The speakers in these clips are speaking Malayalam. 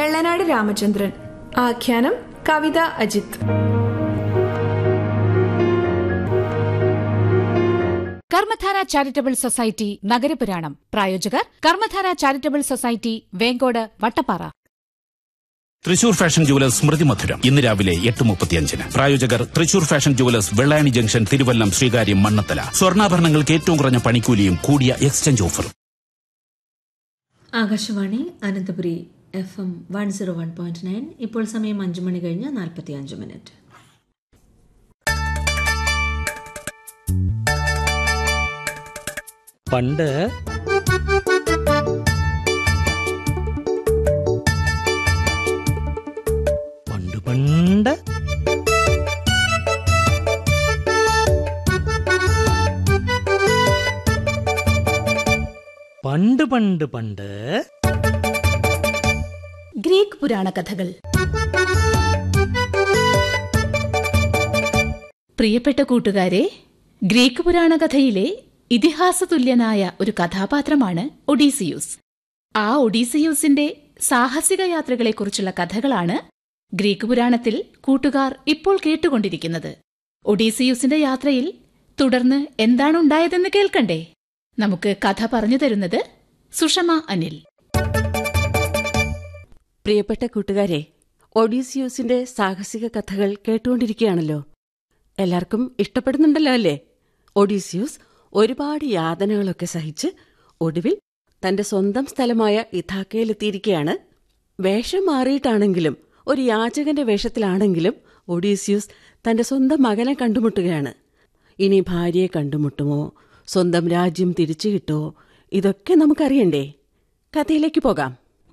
വെള്ളനാട് രാമചന്ദ്രൻ ആഖ്യാനം കവിത അജിത് കർമ്മധാര ചാരിറ്റബിൾ സൊസൈറ്റി നഗരപുരാണം പ്രായോജകർ Karmadhara charitable society Venkode Vattappara Thrissur fashion jewellers സ്മൃതി മധുരം ഇന്ന് രാവിലെ എട്ട് മുപ്പത്തിയഞ്ചിന് പ്രായോജകർ Thrissur fashion jewellers Vellayani junction Thiruvallam Sreekaryam Mannanthala സ്വർണ്ണാഭരണങ്ങൾക്ക് ഏറ്റവും കുറഞ്ഞ പണിക്കൂലിയും കൂടിയ എക്സ്ചേഞ്ച് ഓഫറും Akashvani Ananthapuri F M one zero one point nine ഇപ്പോൾ സമയം അഞ്ചു മണി കഴിഞ്ഞ് നാൽപ്പത്തി അഞ്ച് മിനിറ്റ് പണ്ട് പണ്ട് പണ്ട് പണ്ട് പണ്ട് പണ്ട് ഗ്രീക്ക് പുരാണ കഥകൾ പ്രിയപ്പെട്ട കൂട്ടുകാരെ ഗ്രീക്ക് പുരാണ കഥയിലെ ഇതിഹാസതുല്യനായ ഒരു കഥാപാത്രമാണ് ഒഡീസിയൂസ് ആ ഒഡീസിയൂസിന്റെ സാഹസിക യാത്രകളെക്കുറിച്ചുള്ള കഥകളാണ് ഗ്രീക്ക് പുരാണത്തിൽ കൂട്ടുകാർ ഇപ്പോൾ കേട്ടുകൊണ്ടിരിക്കുന്നത് ഒഡീസിയൂസിന്റെ യാത്രയിൽ തുടർന്ന് എന്താണ് ഉണ്ടായതെന്ന് കേൾക്കണ്ടേ നമുക്ക് കഥ പറഞ്ഞു തരുന്നത് സുഷമ അനിൽ പ്രിയപ്പെട്ട കൂട്ടുകാരെ ഒഡീസിയൂസിന്റെ സാഹസിക കഥകൾ കേട്ടുകൊണ്ടിരിക്കുകയാണല്ലോ എല്ലാവർക്കും ഇഷ്ടപ്പെടുന്നുണ്ടല്ലോ അല്ലേ ഒഡീസിയൂസ് ഒരുപാട് യാതനകളൊക്കെ സഹിച്ച് ഒടുവിൽ തന്റെ സ്വന്തം സ്ഥലമായ ഇഥാക്കയിലെത്തിയിരിക്കുകയാണ് വേഷം മാറിയിട്ടാണെങ്കിലും ഒരു യാചകന്റെ വേഷത്തിലാണെങ്കിലും ഒഡീസിയൂസ് തന്റെ സ്വന്തം മകനെ കണ്ടുമുട്ടുകയാണ് ഇനി ഭാര്യയെ കണ്ടുമുട്ടുമോ സ്വന്തം രാജ്യം തിരിച്ചു കിട്ടുമോ ഇതൊക്കെ നമുക്കറിയണ്ടേ കഥയിലേക്ക് പോകാം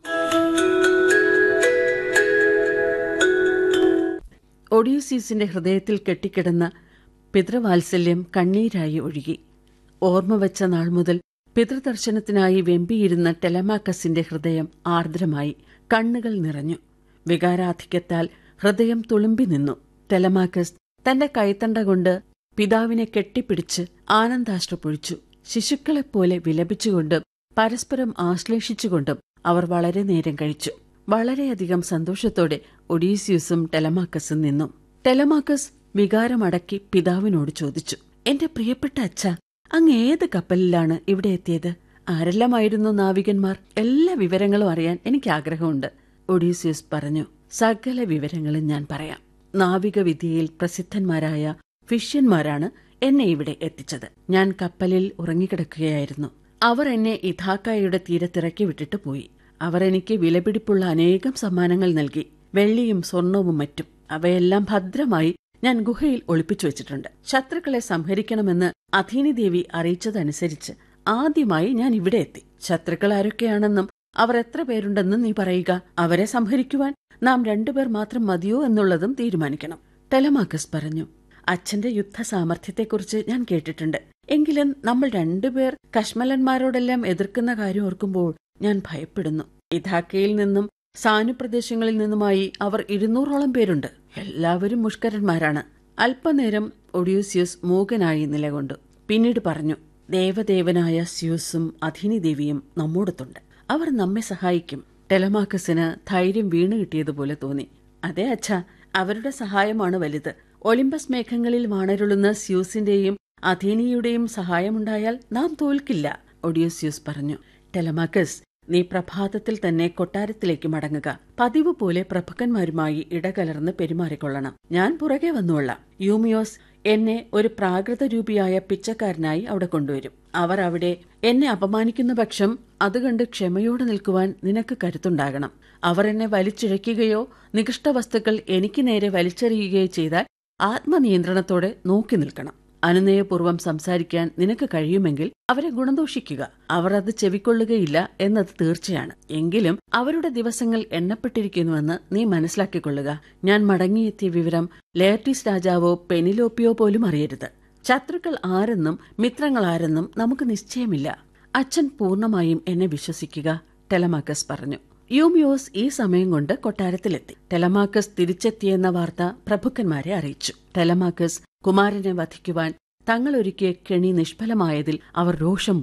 ഒഡീസീസിന്റെ ഹൃദയത്തിൽ കെട്ടിക്കിടന്ന പിതൃവാത്സല്യം കണ്ണീരായി ഒഴുകി ഓർമ്മ വെച്ച നാൾ മുതൽ പിതൃദർശനത്തിനായി വെമ്പിയിരുന്ന ടെലമാക്കസിന്റെ ഹൃദയം ആർദ്രമായി കണ്ണുകൾ നിറഞ്ഞു വികാരാധിക്യത്താൽ ഹൃദയം തുളുമ്പി നിന്നു ടെലമാക്കസ് തന്റെ കൈത്തണ്ട കൊണ്ട് പിതാവിനെ കെട്ടിപ്പിടിച്ച് ആനന്ദാശ്രു പൊഴിച്ചു ശിശുക്കളെപ്പോലെ വിലപിച്ചുകൊണ്ടും പരസ്പരം ആശ്ലേഷിച്ചുകൊണ്ടും അവർ വളരെ നേരം കഴിച്ചു വളരെയധികം സന്തോഷത്തോടെ ഒഡീസിയൂസും ടെലമാക്കസും നിന്നു ടെലമാക്കസ് വികാരമടക്കി പിതാവിനോട് ചോദിച്ചു എന്റെ പ്രിയപ്പെട്ട അച്ഛ അങ്ങ് ഏത് കപ്പലിലാണ് ഇവിടെ എത്തിയത് ആരെല്ലാമായിരുന്നു നാവികന്മാർ എല്ലാ വിവരങ്ങളും അറിയാൻ എനിക്ക് ആഗ്രഹമുണ്ട് ഒഡീസിയസ് പറഞ്ഞു സകല വിവരങ്ങളും ഞാൻ പറയാം നാവിക വിദ്യയിൽ പ്രസിദ്ധന്മാരായ ഫിഷ്യന്മാരാണ് എന്നെ ഇവിടെ എത്തിച്ചത് ഞാൻ കപ്പലിൽ ഉറങ്ങിക്കിടക്കുകയായിരുന്നു അവർ എന്നെ ഇഥാക്കായുടെ തീരത്തിറക്കി വിട്ടിട്ട് പോയി അവർ എനിക്ക് വിലപിടിപ്പുള്ള അനേകം സമ്മാനങ്ങൾ നൽകി വെള്ളിയും സ്വർണവും മറ്റും അവയെല്ലാം ഭദ്രമായി ഞാൻ ഗുഹയിൽ ഒളിപ്പിച്ചു വെച്ചിട്ടുണ്ട് ശത്രുക്കളെ സംഹരിക്കണമെന്ന് അധീനി ദേവി അറിയിച്ചതനുസരിച്ച് ആദ്യമായി ഞാൻ ഇവിടെ എത്തി ശത്രുക്കൾ ആരൊക്കെയാണെന്നും അവർ എത്ര പേരുണ്ടെന്നും നീ പറയുക അവരെ സംഹരിക്കുവാൻ നാം രണ്ടുപേർ മാത്രം മതിയോ എന്നുള്ളതും തീരുമാനിക്കണം ടെലമാക്കസ് പറഞ്ഞു അച്ഛന്റെ യുദ്ധ സാമർഥ്യത്തെക്കുറിച്ച് ഞാൻ കേട്ടിട്ടുണ്ട് എങ്കിലും നമ്മൾ രണ്ടുപേർ കശ്മലന്മാരോടെല്ലാം എതിർക്കുന്ന കാര്യം ഓർക്കുമ്പോൾ ഞാൻ ഭയപ്പെടുന്നു ഇഥാക്കയിൽ നിന്നും സാനു പ്രദേശങ്ങളിൽ നിന്നുമായി അവർ ഇരുന്നൂറോളം പേരുണ്ട് എല്ലാവരും മുഷ്കരന്മാരാണ് അല്പനേരം ഒഡ്യൂസിയസ് മൂകനായി നിലകൊണ്ടു പിന്നീട് പറഞ്ഞു ദേവദേവനായ സ്യൂസും അധിനി ദേവിയും നമ്മോടത്തുണ്ട് അവർ നമ്മെ സഹായിക്കും ടെലമാക്കസിന് ധൈര്യം വീണു കിട്ടിയതുപോലെ തോന്നി അതെ അച്ഛ അവരുടെ സഹായമാണ് വലുത് ഒളിമ്പസ് മേഘങ്ങളിൽ വാണരുളുന്ന സ്യൂസിന്റെയും അഥീനിയുടെയും സഹായമുണ്ടായാൽ നാം തോൽക്കില്ല ഒഡിയോസ്യൂസ് പറഞ്ഞു ടെലമാക്കസ് നീ പ്രഭാതത്തിൽ തന്നെ കൊട്ടാരത്തിലേക്ക് മടങ്ങുക പതിവ് പോലെ പ്രഭുക്കന്മാരുമായി ഇടകലർന്ന് പെരുമാറിക്കൊള്ളണം ഞാൻ പുറകെ വന്നുകൊള്ളാം യൂമിയോസ് എന്നെ ഒരു പ്രാകൃത രൂപിയായ പിച്ചക്കാരനായി അവിടെ കൊണ്ടുവരും അവർ അവിടെ എന്നെ അപമാനിക്കുന്ന പക്ഷം അത് കണ്ട് ക്ഷമയോടെ നിൽക്കുവാൻ നിനക്ക് കരുത്തുണ്ടാകണം അവർ എന്നെ വലിച്ചിഴയ്ക്കുകയോ നികൃഷ്ട വസ്തുക്കൾ എനിക്ക് നേരെ വലിച്ചെറിയുകയോ ചെയ്താൽ ആത്മനിയന്ത്രണത്തോടെ നോക്കി നിൽക്കണം അനുനയപൂർവ്വം സംസാരിക്കാൻ നിനക്ക് കഴിയുമെങ്കിൽ അവരെ ഗുണദോഷിക്കുക അവർ അത് ചെവിക്കൊള്ളുകയില്ല എന്നത് തീർച്ചയാണ് എങ്കിലും അവരുടെ ദിവസങ്ങൾ എണ്ണപ്പെട്ടിരിക്കുന്നുവെന്ന് നീ മനസ്സിലാക്കിക്കൊള്ളുക ഞാൻ മടങ്ങിയെത്തിയ വിവരം ലേർട്ടിസ് രാജാവോ പെനിലോപ്പിയോ പോലും അറിയരുത് ശത്രുക്കൾ ആരെന്നും മിത്രങ്ങൾ ആരെന്നും നമുക്ക് നിശ്ചയമില്ല അച്ഛൻ പൂർണ്ണമായും എന്നെ വിശ്വസിക്കുക ടെലമാക്കസ് പറഞ്ഞു യൂമിയോസ് ഈ സമയം കൊണ്ട് കൊട്ടാരത്തിലെത്തി ടെലമാക്കസ് തിരിച്ചെത്തിയെന്ന വാർത്ത പ്രഭുക്കന്മാരെ അറിയിച്ചു ടെലമാക്കസ് കുമാരനെ വധിക്കുവാൻ തങ്ങളൊരുക്കിയ കെണി നിഷ്ഫലമായതിൽ അവർ രോഷം പൂണ്ടു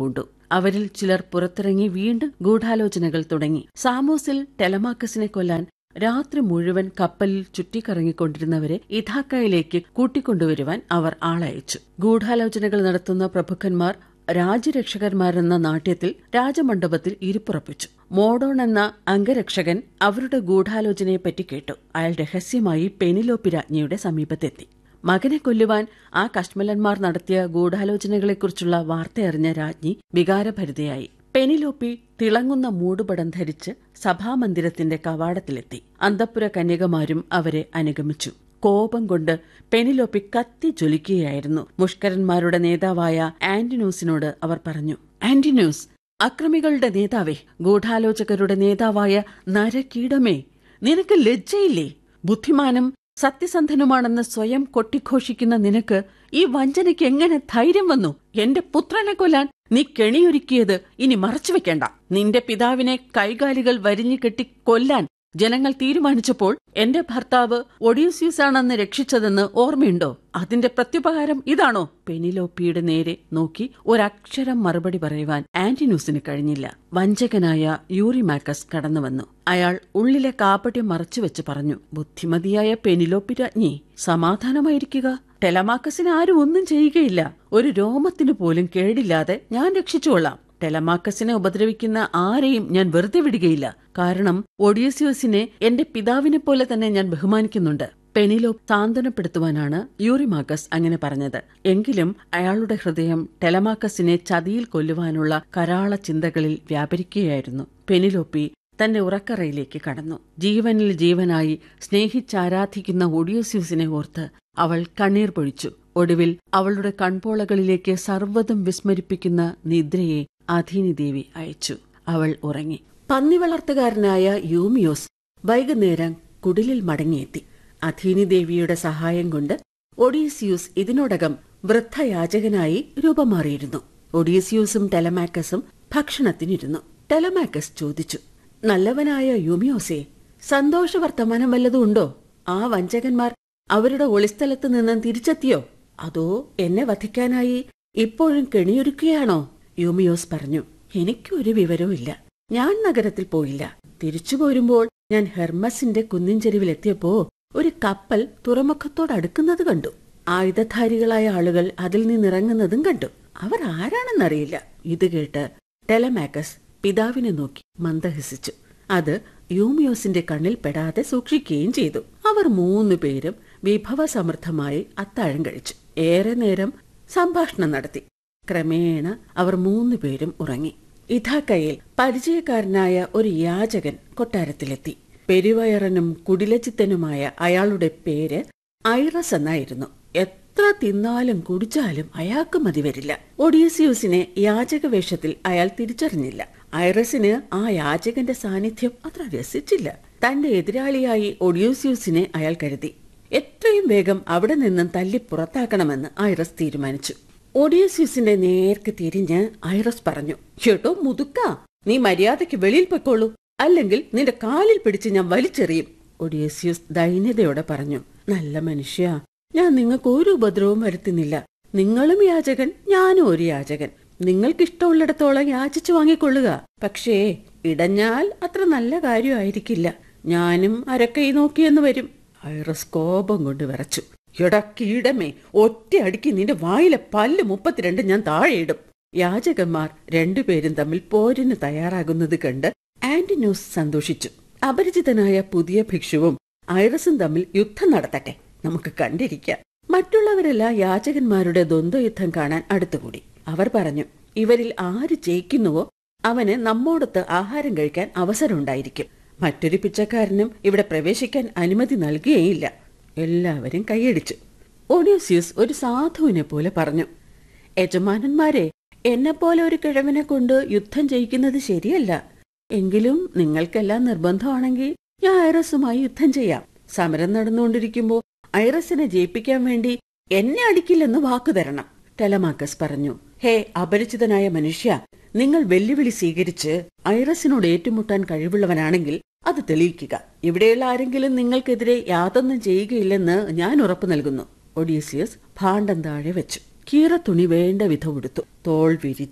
അവരിൽ ചിലർ പുറത്തിറങ്ങി വീണ്ടും ഗൂഢാലോചനകൾ തുടങ്ങി സാമോസിൽ ടെലമാക്കസിനെ കൊല്ലാൻ രാത്രി മുഴുവൻ കപ്പലിൽ ചുറ്റിക്കറങ്ങിക്കൊണ്ടിരുന്നവരെ ഇഥാക്കയിലേക്ക് കൂട്ടിക്കൊണ്ടുവരുവാൻ അവർ ആളയച്ചു ഗൂഢാലോചനകൾ നടത്തുന്ന പ്രഭുക്കന്മാർ രാജ്യരക്ഷകന്മാരെന്ന നാട്യത്തിൽ രാജമണ്ഡപത്തിൽ ഇരിപ്പുറപ്പിച്ചു മോഡോൺ എന്ന അംഗരക്ഷകൻ അവരുടെ ഗൂഢാലോചനയെപ്പറ്റി കേട്ടു അയാൾ രഹസ്യമായി പെനിലോപ്പി രാജ്ഞിയുടെ സമീപത്തെത്തി മകനെ കൊല്ലുവാൻ ആ കശ്മലന്മാർ നടത്തിയ ഗൂഢാലോചനകളെക്കുറിച്ചുള്ള വാർത്തയറിഞ്ഞ രാജ്ഞി വികാരഭരിതയായി പെനിലോപ്പി തിളങ്ങുന്ന മൂടുപടം ധരിച്ച് സഭാമന്ദിരത്തിന്റെ കവാടത്തിലെത്തി അന്തപ്പുര കന്യകമാരും അവരെ അനുഗമിച്ചു കോപം കൊണ്ട് പെനിലോപ്പി കത്തി ജ്വലിക്കുകയായിരുന്നു മുഷ്കരന്മാരുടെ നേതാവായ ആന്റിനൂസിനോട് അവർ പറഞ്ഞു ആന്റിനൂസ് അക്രമികളുടെ നേതാവേ ഗൂഢാലോചകരുടെ നേതാവായ നരകീടമേ നിനക്ക് ലജ്ജയില്ലേ ബുദ്ധിമാനും സത്യസന്ധനുമാണെന്ന് സ്വയം കൊട്ടിഘോഷിക്കുന്ന നിനക്ക് ഈ വഞ്ചനയ്ക്ക് എങ്ങനെ ധൈര്യം വന്നു എന്റെ പുത്രനെ കൊല്ലാൻ നീ കെണിയൊരുക്കിയത് ഇനി മറച്ചുവെക്കേണ്ട നിന്റെ പിതാവിനെ കൈകാലികൾ വരിഞ്ഞു കെട്ടി കൊല്ലാൻ ജനങ്ങൾ തീരുമാനിച്ചപ്പോൾ എന്റെ ഭർത്താവ് ഒഡീസ്യൂസ് ആണെന്ന് രക്ഷിച്ചതെന്ന് ഓർമ്മയുണ്ടോ അതിന്റെ പ്രത്യുപകാരം ഇതാണോ പെനിലോപ്പിയുടെ നേരെ നോക്കി ഒരക്ഷരം മറുപടി പറയുവാൻ ആന്റിനൂസിന് കഴിഞ്ഞില്ല വഞ്ചകനായ യൂറിമാക്കസ് കടന്നുവന്നു അയാൾ ഉള്ളിലെ കാപ്പട്യം മറച്ചുവെച്ച് പറഞ്ഞു ബുദ്ധിമതിയായ പെനിലോപ്പി രാജ്ഞി സമാധാനമായിരിക്കുക ടെലമാക്കസിന് ആരും ഒന്നും ചെയ്യുകയില്ല ഒരു രോമത്തിനു പോലും കേടില്ലാതെ ഞാൻ രക്ഷിച്ചുകൊള്ളാം ടെലമാക്കസിനെ ഉപദ്രവിക്കുന്ന ആരെയും ഞാൻ വെറുതെ വിടുകയില്ല കാരണം ഒഡീസിയോസിനെ എന്റെ പിതാവിനെ പോലെ തന്നെ ഞാൻ ബഹുമാനിക്കുന്നുണ്ട് പെനിലോ സാന്ത്വനപ്പെടുത്തുവാനാണ് യൂറിമാക്കസ് അങ്ങനെ പറഞ്ഞത് എങ്കിലും അയാളുടെ ഹൃദയം ടെലമാക്കസിനെ ചതിയിൽ കൊല്ലുവാനുള്ള കരാള ചിന്തകളിൽ വ്യാപരിക്കുകയായിരുന്നു പെനിലോപ്പി തന്റെ ഉറക്കറയിലേക്ക് കടന്നു ജീവനിൽ ജീവനായി സ്നേഹിച്ചാരാധിക്കുന്ന ഒഡിയോസ്യൂസിനെ ഓർത്ത് അവൾ കണ്ണീർ പൊഴിച്ചു ഒടുവിൽ അവളുടെ കൺപോളകളിലേക്ക് സർവ്വതും വിസ്മരിപ്പിക്കുന്ന നിദ്രയെ അധീനി ദേവി അയച്ചു അവൾ ഉറങ്ങി പന്നി വളർത്തുകാരനായ യൂമിയോസ് വൈകുന്നേരം കുടിലിൽ മടങ്ങിയെത്തി അധീനി ദേവിയുടെ സഹായം കൊണ്ട് ഒഡീസിയൂസ് ഇതിനോടകം വൃദ്ധയാചകനായി രൂപമാറിയിരുന്നു ഒഡീസിയൂസും ടെലമാക്കസും ഭക്ഷണത്തിനിരുന്നു ടെലമാക്കസ് ചോദിച്ചു നല്ലവനായ യൂമിയോസേ സന്തോഷ വർത്തമാനം വല്ലതും ഉണ്ടോ ആ വഞ്ചകന്മാർ അവരുടെ ഒളിസ്ഥലത്ത് നിന്ന് തിരിച്ചെത്തിയോ അതോ എന്നെ വധിക്കാനായി ഇപ്പോഴും കെണിയൊരുക്കുകയാണോ യൂമിയോസ് പറഞ്ഞു എനിക്കൊരു വിവരവും ഇല്ല ഞാൻ നഗരത്തിൽ പോയില്ല തിരിച്ചു പോരുമ്പോൾ ഞാൻ ഹെർമസിന്റെ കുന്നിൻചെരുവിലെത്തിയപ്പോ ഒരു കപ്പൽ തുറമുഖത്തോട് അടുക്കുന്നത് കണ്ടു ആയുധധാരികളായ ആളുകൾ അതിൽ നിന്നിറങ്ങുന്നതും കണ്ടു അവർ ആരാണെന്നറിയില്ല ഇത് കേട്ട് ടെലമാക്കസ് പിതാവിനെ നോക്കി മന്ദഹസിച്ചു അത് യൂമിയോസിന്റെ കണ്ണിൽ പെടാതെ സൂക്ഷിക്കുകയും ചെയ്തു അവർ മൂന്നു പേരും വിഭവസമൃദ്ധമായി അത്താഴം കഴിച്ചു ഏറെ നേരം സംഭാഷണം നടത്തി ക്രമേണ അവർ മൂന്നു പേരും ഉറങ്ങി ഇഥാക്കയിൽ പരിചയക്കാരനായ ഒരു യാചകൻ കൊട്ടാരത്തിലെത്തി പെരുവയറനും കുടിലച്ചിത്തനുമായ അയാളുടെ പേര് ഐറസ് എന്നായിരുന്നു എത്ര തിന്നാലും കുടിച്ചാലും അയാൾക്ക് മതി വരില്ല ഒഡീസിയൂസിനെ യാചക വേഷത്തിൽ അയാൾ തിരിച്ചറിഞ്ഞില്ല ഐറസിന് ആ യാചകന്റെ സാന്നിധ്യം അത്ര രസിച്ചില്ല തന്റെ എതിരാളിയായി ഒഡിയോസ്യൂസിനെ അയാൾ കരുതി എത്രയും വേഗം അവിടെ നിന്നും തല്ലി പുറത്താക്കണമെന്ന് ഐറസ് തീരുമാനിച്ചു ഒഡിയോസ്യൂസിന്റെ നേർക്ക് തിരിഞ്ഞ് ഐറസ് പറഞ്ഞു ചേട്ടോ മുതുക്ക നീ മര്യാദയ്ക്ക് വെളിയിൽ പൊയ്ക്കോളൂ അല്ലെങ്കിൽ നിന്റെ കാലിൽ പിടിച്ച് ഞാൻ വലിച്ചെറിയും ഒഡിയസ്യൂസ് ദൈന്യതയോടെ പറഞ്ഞു നല്ല മനുഷ്യ ഞാൻ നിങ്ങൾക്ക് ഒരു ഉപദ്രവവും വരുത്തുന്നില്ല നിങ്ങളും യാചകൻ ഞാനും ഒരു യാചകൻ നിങ്ങൾക്കിഷ്ടമുള്ളിടത്തോളം യാചിച്ചു വാങ്ങിക്കൊള്ളുക പക്ഷേ ഇടഞ്ഞാൽ അത്ര നല്ല കാര്യമായിരിക്കില്ല ഞാനും അരക്കൈ നോക്കിയെന്ന് വരും ഐറസ് കോപം കൊണ്ട് വിറച്ചു എടാ കീടമേ ഒറ്റയടിക്ക് നിന്റെ വായിലെ പല്ല് മുപ്പത്തിരണ്ട് ഞാൻ താഴെയിടും യാചകന്മാർ രണ്ടുപേരും തമ്മിൽ പോരിന് തയ്യാറാകുന്നത് കണ്ട് ആന്റിനോസ് സന്തോഷിച്ചു അപരിചിതനായ പുതിയ ഭിക്ഷുവും ഐറസും തമ്മിൽ യുദ്ധം നടത്തട്ടെ നമുക്ക് കണ്ടിരിക്കാം മറ്റുള്ളവരെല്ലാം യാചകന്മാരുടെ ദ്വന്ദ്വയുദ്ധം കാണാൻ അടുത്തുകൂടി അവർ പറഞ്ഞു ഇവരിൽ ആര് ജയിക്കുന്നുവോ അവന് നമ്മോടൊത്ത് ആഹാരം കഴിക്കാൻ അവസരമുണ്ടായിരിക്കും മറ്റൊരു പിച്ചക്കാരനും ഇവിടെ പ്രവേശിക്കാൻ അനുമതി നൽകുകയില്ല എല്ലാവരും കൈയടിച്ചു ഓഡിയോസ്യൂസ് ഒരു സാധുവിനെ പോലെ പറഞ്ഞു യജമാനന്മാരെ എന്നെപ്പോലെ ഒരു കിഴവനെ കൊണ്ട് യുദ്ധം ജയിക്കുന്നത് ശരിയല്ല എങ്കിലും നിങ്ങൾക്കെല്ലാം നിർബന്ധമാണെങ്കിൽ ഞാൻ ഐറസുമായി യുദ്ധം ചെയ്യാം സമരം നടന്നുകൊണ്ടിരിക്കുമ്പോൾ ഐറസിനെ ജയിപ്പിക്കാൻ വേണ്ടി എന്നെ അടിക്കില്ലെന്ന് വാക്കു തരണം ടെലമാക്കസ് പറഞ്ഞു ഹേ അപരിചിതനായ മനുഷ്യ നിങ്ങൾ വെല്ലുവിളി സ്വീകരിച്ച് ഐറസിനോട് ഏറ്റുമുട്ടാൻ കഴിവുള്ളവനാണെങ്കിൽ അത് തെളിയിക്കുക ഇവിടെയുള്ള ആരെങ്കിലും നിങ്ങൾക്കെതിരെ യാതൊന്നും ചെയ്യുകയില്ലെന്ന് ഞാൻ ഉറപ്പു നൽകുന്നു ഒഡീസിയസ് ഭാണ്ഡം താഴെ വെച്ചു കീറത്തുണി വേണ്ട വിധം ഉടുത്തു തോൾ വിരിച്ച്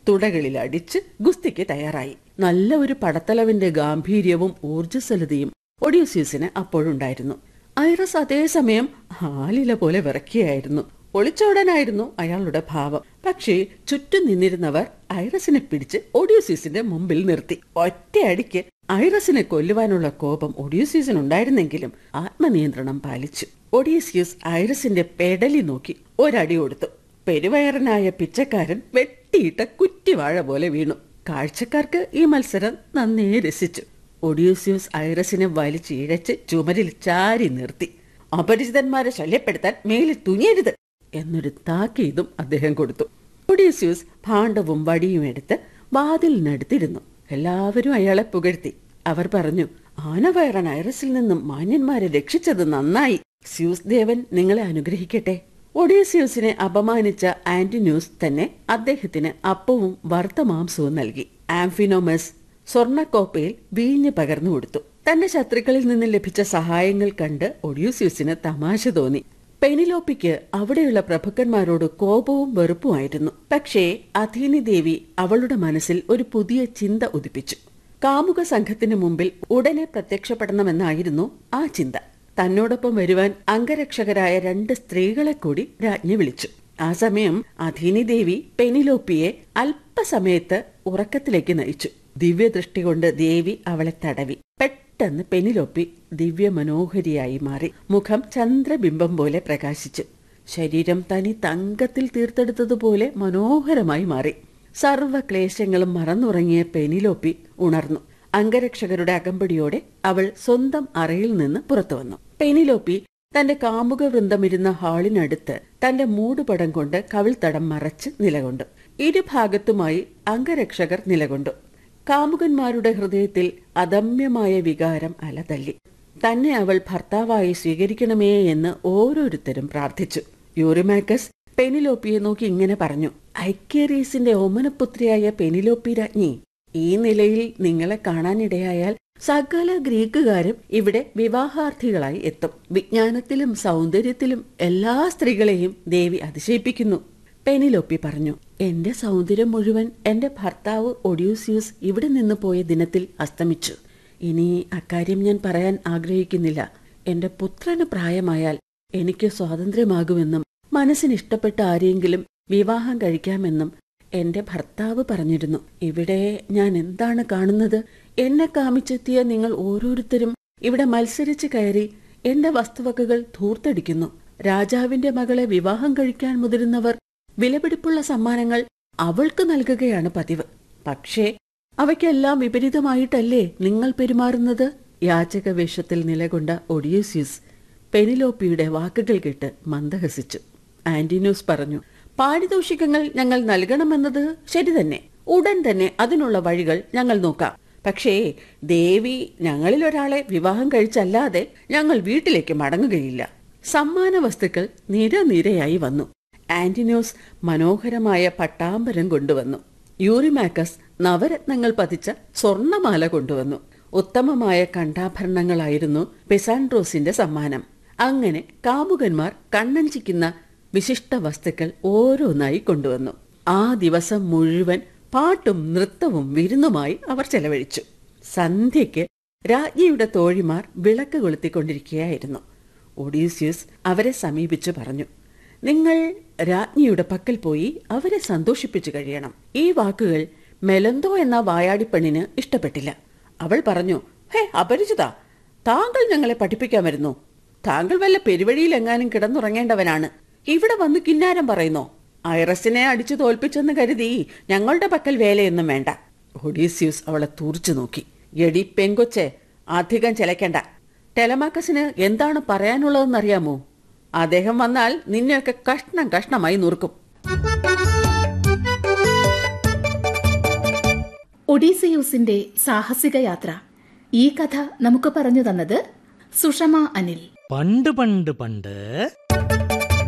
തുടകളിൽ അടിച്ച് ഗുസ്തിക്ക് തയ്യാറായി നല്ല ഒരു പടത്തലവിന്റെ ഗാംഭീര്യവും ഊർജ്ജസ്വലതയും ഒഡ്യൂസിയസിന് അപ്പോഴുണ്ടായിരുന്നു ഐറസ് അതേസമയം ആലില പോലെ വിറക്കിയായിരുന്നു ഒളിച്ചോടാനായിരുന്നു അയാളുടെ ഭാവം പക്ഷേ ചുറ്റും നിന്നിരുന്നവർ ഐറസിനെ പിടിച്ച് ഒഡ്യൂസിയസിന്റെ മുമ്പിൽ നിർത്തി ഒറ്റയടിക്ക് ഐറസിനെ കൊല്ലുവാനുള്ള കോപം ഒഡ്യൂസിയസിനുണ്ടായിരുന്നെങ്കിലും ആത്മനിയന്ത്രണം പാലിച്ചു ഒഡീസിയസ് ഐറസിന്റെ പെടലി നോക്കി ഒരടി കൊടുത്തു പെരുവയറനായ പിച്ചക്കാരൻ വെട്ടിയിട്ട കുറ്റിവാഴ പോലെ വീണു കാഴ്ചക്കാർക്ക് ഈ മത്സരം നന്നേ രസിച്ചു ഒഡ്യൂസിയസ് ഐറസിനെ വലിച്ചിഴച്ച് ചുമരിൽ ചാരി നിർത്തി അപരിചിതന്മാരെ ശല്യപ്പെടുത്താൻ മേലിൽ തുനിയരുത് എന്നൊരു താക്കീതും അദ്ദേഹം കൊടുത്തു ഒഡീസ്യൂസ് ഭാണ്ഡവും വടിയും എടുത്ത് വാതിലിനടുത്തിരുന്നു എല്ലാവരും അയാളെ പുകഴ്ത്തി അവർ പറഞ്ഞു ആനവയറൻ ഐറസിൽ നിന്നും മാന്യന്മാരെ രക്ഷിച്ചത് നന്നായി സ്യൂസ് ദേവൻ നിങ്ങളെ അനുഗ്രഹിക്കട്ടെ ഒഡീസിയൂസിനെ അപമാനിച്ച ആന്റിന്യൂസ് തന്നെ അദ്ദേഹത്തിന് അപ്പവും വറുത്ത മാംസവും നൽകി ആംഫിനോമസ് സ്വർണക്കോപ്പയിൽ വീഞ്ഞ് പകർന്നു കൊടുത്തു തന്റെ ശത്രുക്കളിൽ നിന്ന് ലഭിച്ച സഹായങ്ങൾ കണ്ട് ഒഡ്യൂസ്യൂസിന് തമാശ തോന്നി പെനിലോപ്പിക്ക് അവിടെയുള്ള പ്രഭുക്കന്മാരോട് കോപവും വെറുപ്പുമായിരുന്നു പക്ഷേ അഥീനി ദേവി അവളുടെ മനസ്സിൽ ഒരു പുതിയ ചിന്ത ഉദിപ്പിച്ചു കാമുക സംഘത്തിന് മുമ്പിൽ ഉടനെ പ്രത്യക്ഷപ്പെടണമെന്നായിരുന്നു ആ ചിന്ത തന്നോടൊപ്പം വരുവാൻ അംഗരക്ഷകരായ രണ്ട് സ്ത്രീകളെ കൂടി രാജ്ഞി വിളിച്ചു ആ സമയം അധീനി ദേവി പെനിലോപ്പിയെ അല്പസമയത്ത് ഉറക്കത്തിലേക്ക് നയിച്ചു ദിവ്യദൃഷ്ടി കൊണ്ട് ദേവി അവളെ തടവി പെട്ടെന്ന് പെനിലോപ്പി ദിവ്യ മനോഹരിയായി മാറി മുഖം ചന്ദ്രബിംബം പോലെ പ്രകാശിച്ചു ശരീരം തനി തങ്കത്തിൽ തീർത്തെടുത്തതുപോലെ മനോഹരമായി മാറി സർവക്ലേശങ്ങളും മറന്നുറങ്ങിയ പെനിലോപ്പി ഉണർന്നു അംഗരക്ഷകരുടെ അകമ്പടിയോടെ അവൾ സ്വന്തം അറയിൽ നിന്ന് പുറത്തു വന്നു പെനിലോപ്പി തന്റെ കാമുക വൃന്ദമിരുന്ന ഹാളിനടുത്ത് തന്റെ മൂടുപടം കൊണ്ട് കവിൾത്തടം മറച്ച് നിലകൊണ്ടു ഇരുഭാഗത്തുമായി അംഗരക്ഷകർ നിലകൊണ്ടു കാമുകന്മാരുടെ ഹൃദയത്തിൽ അദമ്യമായ വികാരം അലതല്ലി തന്നെ അവൾ ഭർത്താവായി സ്വീകരിക്കണമേ എന്ന് ഓരോരുത്തരും പ്രാർത്ഥിച്ചു യൂറിമാക്കസ് പെനിലോപ്പിയെ നോക്കി ഇങ്ങനെ പറഞ്ഞു ഐക്യറീസിന്റെ ഓമനപുത്രിയായ പെനിലോപ്പി രാജ്ഞി ഈ നിലയിൽ നിങ്ങളെ കാണാനിടയായാൽ സകല ഗ്രീക്കുകാരും ഇവിടെ വിവാഹാർത്ഥികളായി എത്തും വിജ്ഞാനത്തിലും സൗന്ദര്യത്തിലും എല്ലാ സ്ത്രീകളെയും ദേവി അതിശയിപ്പിക്കുന്നു പെനിലോപ്പി പറഞ്ഞു എന്റെ സൗന്ദര്യം മുഴുവൻ എന്റെ ഭർത്താവ് ഒഡ്യൂസിയൂസ് ഇവിടെ നിന്ന് പോയ ദിനത്തിൽ അസ്തമിച്ചു ഇനി അക്കാര്യം ഞാൻ പറയാൻ ആഗ്രഹിക്കുന്നില്ല എന്റെ പുത്രന് പ്രായമായാൽ എനിക്ക് സ്വാതന്ത്ര്യമാകുമെന്നും മനസ്സിന് ഇഷ്ടപ്പെട്ട ആരെയെങ്കിലും വിവാഹം കഴിക്കാമെന്നും എന്റെ ഭർത്താവ് പറഞ്ഞിരുന്നു ഇവിടെ ഞാൻ എന്താണ് കാണുന്നത് എന്നെ കാമിച്ചെത്തിയ നിങ്ങൾ ഓരോരുത്തരും ഇവിടെ മത്സരിച്ച് കയറി എന്റെ വസ്തുവകകൾ ധൂർത്തടിക്കുന്നു രാജാവിന്റെ മകളെ വിവാഹം കഴിക്കാൻ മുതിരുന്നവർ വിലപിടിപ്പുള്ള സമ്മാനങ്ങൾ അവൾക്ക് നൽകുകയാണ് പതിവ് പക്ഷേ അവയ്ക്കെല്ലാം വിപരീതമായിട്ടല്ലേ നിങ്ങൾ പെരുമാറുന്നത് യാചക വേഷത്തിൽ നിലകൊണ്ട ഒഡിയൂസ്യൂസ് പെനിലോപ്പിയുടെ വാക്കുകൾ കേട്ട് മന്ദഹസിച്ചു ആന്റിനൂസ് പറഞ്ഞു പാരിതോഷികങ്ങൾ ഞങ്ങൾ നൽകണമെന്നത് ശരി തന്നെ ഉടൻ തന്നെ അതിനുള്ള വഴികൾ ഞങ്ങൾ നോക്കാം പക്ഷേ ദേവി ഞങ്ങളിൽ ഒരാളെ വിവാഹം കഴിച്ചല്ലാതെ ഞങ്ങൾ വീട്ടിലേക്ക് മടങ്ങുകയില്ല സമ്മാന വസ്തുക്കൾ നിരനിരയായി വന്നു ആന്റിനോസ് മനോഹരമായ പട്ടാമ്പരം കൊണ്ടുവന്നു യൂറിമാക്കസ് നവരത്നങ്ങൾ പതിച്ച സ്വർണമാല കൊണ്ടുവന്നു ഉത്തമമായ കണ്ടാഭരണങ്ങളായിരുന്നു പെസാൻഡ്രോസിന്റെ സമ്മാനം അങ്ങനെ കാമുകന്മാർ കണ്ണഞ്ചിക്കുന്ന വിശിഷ്ട വസ്തുക്കൾ ഓരോന്നായി കൊണ്ടുവന്നു ആ ദിവസം മുഴുവൻ പാട്ടും നൃത്തവും വിരുന്നുമായി അവർ ചെലവഴിച്ചു സന്ധ്യയ്ക്ക് രാജ്ഞിയുടെ തോഴിമാർ വിളക്ക് കൊളുത്തിക്കൊണ്ടിരിക്കുകയായിരുന്നു ഒഡീസ്യൂസ് അവരെ സമീപിച്ചു പറഞ്ഞു നിങ്ങൾ രാജ്ഞിയുടെ പക്കൽ പോയി അവരെ സന്തോഷിപ്പിച്ചു കഴിയണം ഈ വാക്കുകൾ മെലന്തോ എന്ന വായാടിപ്പെണ്ണിന് ഇഷ്ടപ്പെട്ടില്ല അവൾ പറഞ്ഞു ഹേ അപരിചിത താങ്കൾ ഞങ്ങളെ പഠിപ്പിക്കാൻ വരുന്നു താങ്കൾ വല്ല പെരുവഴിയിൽ എങ്ങാനും കിടന്നുറങ്ങേണ്ടവനാണ് ഇവിടെ വന്ന് കിന്നാരം പറയുന്നോ ഐറസിനെ അടിച്ചു തോൽപ്പിച്ചെന്ന് കരുതി ഞങ്ങളുടെ പക്കൽ വേലയൊന്നും വേണ്ട ഒഡീസ്യൂസ് അവളെ തൂർച്ചു നോക്കി എടി പെങ്കൊച്ചെ അധികം ചിലക്കണ്ട ടെലമാക്കസിന് എന്താണ് പറയാനുള്ളതെന്നറിയാമോ അദ്ദേഹം വന്നാൽ നിന്നെയൊക്കെ കഷ്ണം കഷ്ണമായി നുറുക്കും ഒഡീസിയൂസിന്റെ സാഹസിക യാത്ര ഈ കഥ നമുക്ക് പറഞ്ഞു തന്നത് സുഷമ അനിൽ പണ്ട് പണ്ട് പണ്ട്